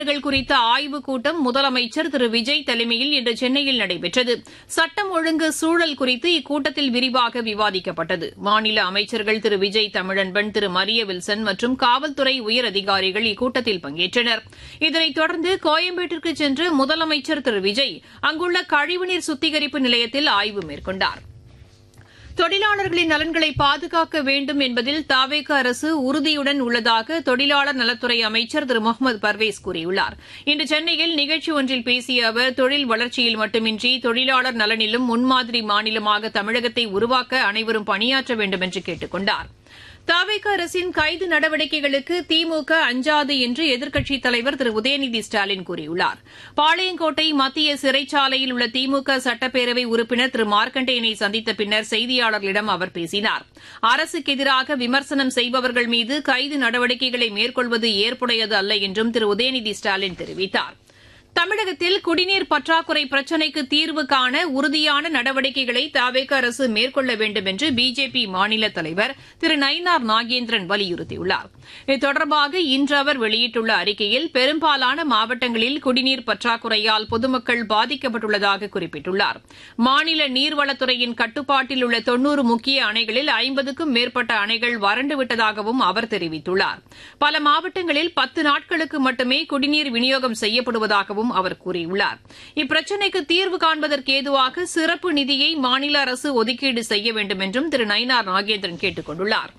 கள் குறித்த ஆய்வுக் கூட்டம் முதலமைச்சர் திரு விஜய் தலைமையில் இன்று சென்னையில் நடைபெற்றது சட்டம் ஒழுங்கு சூழல் குறித்து இக்கூட்டத்தில் விரிவாக விவாதிக்கப்பட்டது மாநில அமைச்சர்கள் திரு விஜய் தமிழன்பன் திரு மரிய வில்சன் மற்றும் காவல்துறை உயரதிகாரிகள் இக்கூட்டத்தில் பங்கேற்றனர் இதனைத் தொடர்ந்து கோயம்பேட்டிற்கு சென்று முதலமைச்சர் திரு விஜய் அங்குள்ள கழிவுநீர் சுத்திகரிப்பு நிலையத்தில் ஆய்வு மேற்கொண்டாா் தொழிலாளர்களின் நலன்களை பாதுகாக்க வேண்டும் என்பதில் தாவேக அரசு உறுதியுடன் உள்ளதாக தொழிலாளர் நலத்துறை அமைச்சர் திரு முகமது பர்வேஸ் கூறியுள்ளார் இன்று சென்னையில் நிகழ்ச்சி ஒன்றில் பேசிய அவர் தொழில் வளர்ச்சியில் மட்டுமின்றி தொழிலாளர் நலனிலும் முன்மாதிரி மாநிலமாக தமிழகத்தை உருவாக்க அனைவரும் பணியாற்ற வேண்டும் என்று கேட்டுக் கொண்டாா் தாவேக அரசின் கைது நடவடிக்கைகளுக்கு திமுக அஞ்சாது என்று எதிர்க்கட்சித் தலைவர் திரு உதயநிதி ஸ்டாலின் கூறியுள்ளார் பாளையங்கோட்டை மத்திய சிறைச்சாலையில் உள்ள திமுக சட்டப்பேரவை உறுப்பினர் திரு மார்க்கண்டேயனை சந்தித்த பின்னர் செய்தியாளர்களிடம் அவர் பேசினார் அரசுக்கு எதிராக விமர்சனம் செய்பவர்கள் மீது கைது நடவடிக்கைகளை மேற்கொள்வது ஏற்புடையது அல்ல என்றும் திரு உதயநிதி ஸ்டாலின் தெரிவித்தாா் தமிழகத்தில் குடிநீர் பற்றாக்குறை பிரச்சினைக்கு தீர்வு காண உறுதியான நடவடிக்கைகளை தவேக அரசு மேற்கொள்ள வேண்டும் என்று பிஜேபி மாநில தலைவர் திரு நயினார் நாகேந்திரன் வலியுறுத்தியுள்ளார் இது தொடர்பாக இன்று அவர் வெளியிட்டுள்ள அறிக்கையில் பெரும்பாலான மாவட்டங்களில் குடிநீர் பற்றாக்குறையால் பொதுமக்கள் பாதிக்கப்பட்டுள்ளதாக குறிப்பிட்டுள்ளார் மாநில நீர்வளத்துறையின் கட்டுப்பாட்டில் உள்ள தொன்னூறு முக்கிய அணைகளில் ஐம்பதுக்கும் மேற்பட்ட அணைகள் வறண்டுவிட்டதாகவும் அவர் தெரிவித்துள்ளார் பல மாவட்டங்களில் பத்து நாட்களுக்கு மட்டுமே குடிநீர் விநியோகம் செய்யப்படுவதாகவும் உள்ளதாகவும் அவர் கூறியுள்ளார் இப்பிரச்சினைக்கு தீர்வு காண்பதற்கு ஏதுவாக சிறப்பு நிதியை மாநில அரசு ஒதுக்கீடு செய்ய வேண்டும் என்றும் திரு நயினார் நாகேந்திரன் கேட்டுக் கொண்டுள்ளார்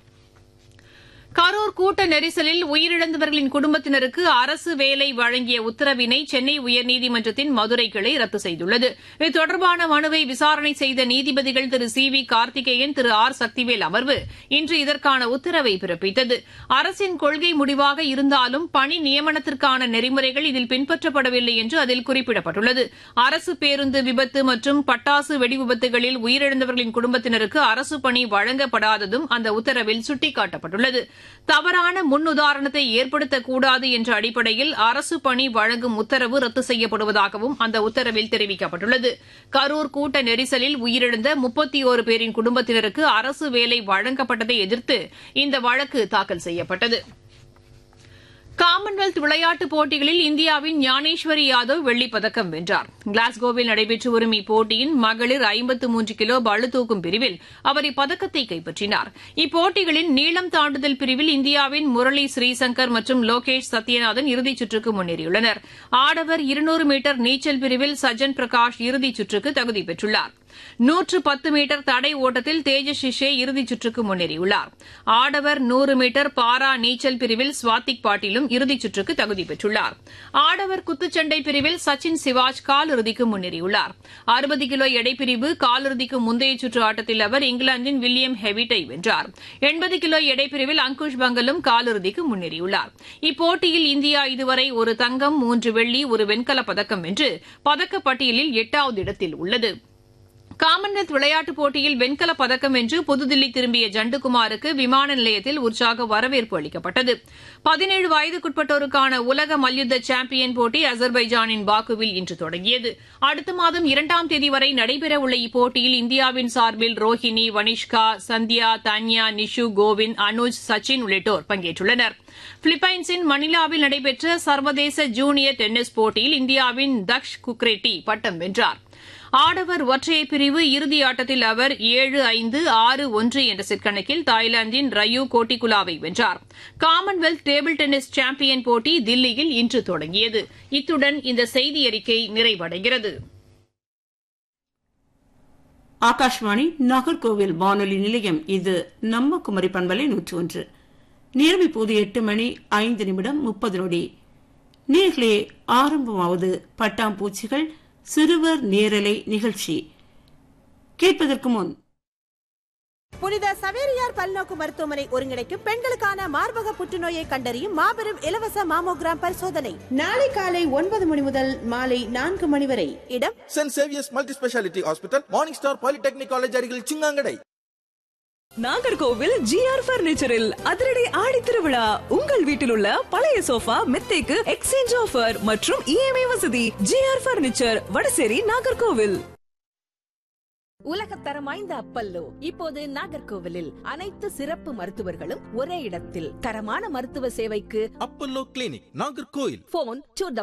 கரூர் கூட்ட நெரிசலில் உயிரிழந்தவர்களின் குடும்பத்தினருக்கு அரசு வேலை வழங்கிய உத்தரவினை சென்னை உயர்நீதிமன்றத்தின் மதுரை கிளை ரத்து செய்துள்ளது இது தொடர்பான மனுவை விசாரணை செய்த நீதிபதிகள் Thiru C V Karthikeyan Thiru R Sakthivel அமர்வு இன்று இதற்கான உத்தரவை பிறப்பித்தது அரசின் கொள்கை முடிவாக இருந்தாலும் பணி நியமனத்திற்கான நெறிமுறைகள் இதில் பின்பற்றப்படவில்லை என்று அதில் குறிப்பிடப்பட்டுள்ளது அரசு பேருந்து விபத்து மற்றும் பட்டாசு வெடிவிபத்துகளில் உயிரிழந்தவர்களின் குடும்பத்தினருக்கு அரசு பணி வழங்கப்படாததும் அந்த உத்தரவில் சுட்டிக்காட்டப்பட்டுள்ளது தவறான முன்னுதாரணத்தை ஏற்படுத்தக்கூடாது என்ற அடிப்படையில் அரசு பணி வழங்கும் உத்தரவு ரத்து செய்யப்படுவதாகவும் அந்த உத்தரவில் தெரிவிக்கப்பட்டுள்ளது கரூர் கூட்ட நெரிசலில் உயிரிழந்த முப்பத்தி ஓரு பேரின் குடும்பத்தினருக்கு அரசு வேலை வழங்கப்பட்டதை எதிர்த்து இந்த வழக்கு தாக்கல் செய்யப்பட்டது காமன்வெல்த் விளையாட்டுப் போட்டிகளில் இந்தியாவின் ஞானேஸ்வரி யாதவ் வெள்ளிப் பதக்கம் வென்றார் கிளாஸ்கோவில் நடைபெற்று வரும் இப்போட்டியின் மகளிர் ஐம்பத்து மூன்று கிலோ பளுதூக்கும் பிரிவில் அவர் இப்பதக்கத்தை கைப்பற்றினார் இப்போட்டிகளின் நீளம் தாண்டுதல் பிரிவில் இந்தியாவின் முரளி ஸ்ரீசங்கர் மற்றும் லோகேஷ் சத்யநாதன் இறுதிச் சுற்றுக்கு முன்னேறியுள்ளனர் ஆடவர் இருநூறு மீட்டர் நீச்சல் பிரிவில் சஜன் பிரகாஷ் இறுதிச் சுற்றுக்கு தகுதி பெற்றுள்ளார் நூற்று பத்து மீட்டர் தடை ஓட்டத்தில் தேஜஸ் ஷிஷே இறுதிச் சுற்றுக்கு முன்னேறியுள்ளார் ஆடவர் நூறு மீட்டர் பாரா நீச்சல் பிரிவில் ஸ்வாத்திக் பாட்டிலும் இறுதிச் சுற்றுக்கு தகுதி பெற்றுள்ளார் ஆடவர் குத்துச்சண்டை பிரிவில் சச்சின் சிவாஜ் காலிறுதிக்கு முன்னேறியுள்ளார் அறுபது கிலோ எடைப்பிரிவு காலிறுதிக்கு முந்தைய சுற்று ஆட்டத்தில் அவர் இங்கிலாந்தின் வில்லியம் ஹெவிட்டை வென்றார் எண்பது கிலோ எடைப்பிரிவில் அங்குஷ் பங்கலும் காலிறுதிக்கு முன்னேறியுள்ளார் இப்போட்டியில் இந்தியா இதுவரை ஒரு தங்கம் மூன்று வெள்ளி ஒரு வெண்கலப் பதக்கம் வென்று பதக்கப்பட்டியலில் எட்டாவது இடத்தில் உள்ளது காமன்வெல்த் விளையாட்டுப் போட்டியில் வெண்கலப் பதக்கம் வென்று புதுதில்லி திரும்பிய ஜண்டுகுமாருக்கு விமான நிலையத்தில் உற்சாக வரவேற்பு அளிக்கப்பட்டது பதினேழு வயதுக்குட்பட்டோருக்கான உலக மல்யுத்த சாம்பியன் போட்டி அசர்பைஜானின் பாக்குவில் இன்று தொடங்கியது அடுத்த மாதம் இரண்டாம் தேதி வரை நடைபெறவுள்ள இப்போட்டியில் இந்தியாவின் சார்பில் ரோஹினி வனிஷ்கா சந்தியா தான்யா நிஷு கோவிந்த் அனுஜ் சச்சின் உள்ளிட்டோர் பங்கேற்றுள்ளனர் பிலிப்பைன்ஸின் மணிலாவில் நடைபெற்ற சர்வதேச ஜூனியர் டென்னிஸ் போட்டியில் இந்தியாவின் தக்ஷ் குக்ரெட்டி பட்டம் வென்றார் ஆடவர் ஒற்றையர் பிரிவு இறுதி ஆட்டத்தில் அவர் ஏழு ஐந்து ஆறு ஒன்று என்ற செட் கணக்கில் தாய்லாந்தின் ரயு கோட்டிகுலாவை வென்றார் காமன்வெல்த் டேபிள் டென்னிஸ் சாம்பியன் போட்டி தில்லியில் இன்று தொடங்கியது இத்துடன் இந்த செய்தி அறிக்கை நிறைவடைகிறது ஆகாஷ்வாணி நாகர்கோவில் வானொலி நிலையம் இது நம்ம குமரி பண்பலை நூற்று ஒன்று நேரம் இப்போது எட்டு மணி ஐந்து நிமிடம் முப்பது நொடி நேர்களே ஆரம்பமாவது பட்டாம்பூச்சிகள் சிறுவர் நேரலை நிகழ்ச்சி கேட்பதற்கு முன் புனித சவேரியார் பல்நோக்கு மருத்துவமனை ஒருங்கிணைக்கும் பெண்களுக்கான மார்பக புற்றுநோயை கண்டறியும் மாபெரும் இலவச மாமோகிராம் பரிசோதனை நாளை காலை ஒன்பது மணி முதல் மாலை நான்கு மணி வரை இடம் Saint Xavier's multi speciality hospital morning star polytechnic college அருகில் சிங்காங்கடை நாகர்கோவில் ஜிஆர் பர்னிச்சரில் அதிரடி ஆடி திருவிழா உங்கள் வீட்டில் உள்ள பழைய சோஃபா மெத்தைக்கு எக்ஸ்சேஞ்ச் ஆஃபர் மற்றும் இஎம்ஐ வசதி ஜிஆர் பர்னிச்சர் வடசேரி நாகர்கோவில் உலகத்தரம் வாய்ந்த அப்பல்லோ இப்போது நாகர்கோவிலில் அனைத்து சிறப்பு மருத்துவர்களும் ஒரே இடத்தில் தரமான மருத்துவ சேவைக்கு Apollo clinic Nagercoil phone two